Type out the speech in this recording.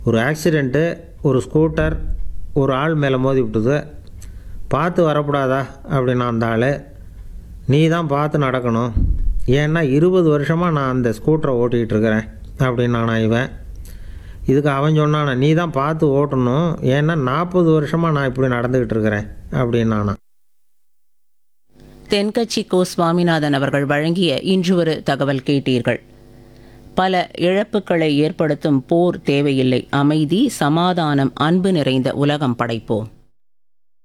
ஒரு ஆக்சிடெண்ட்டு ஒரு ஸ்கூட்டர் ஒரு ஆள் மேலே மோதி விட்டுது பார்த்து வரக்கூடாதா அப்படின்னு அந்த ஆள் நீ தான் பார்த்து நடக்கணும் ஏன்னா இருபது வருஷமாக நான் அந்த ஸ்கூட்டரை ஓட்டிகிட்டு இருக்கிறேன் அப்படின்னு நான் இவன் இதுக்கு அவன் சொன்னானா நீ தான் பார்த்து ஓட்டணும் ஏன்னா நாற்பது வருஷமாக நான் இப்படி நடந்துக்கிட்டு இருக்கிறேன் அப்படின்னு நானா தென்கட்சி கோ சுவாமிநாதன் அவர்கள் வழங்கிய இன்று ஒரு தகவல் கேட்டீர்கள் பல இழப்புகளை ஏற்படுத்தும் போர் தேவையில்லை அமைதி சமாதானம் அன்பு நிறைந்த உலகம் படைப்போம்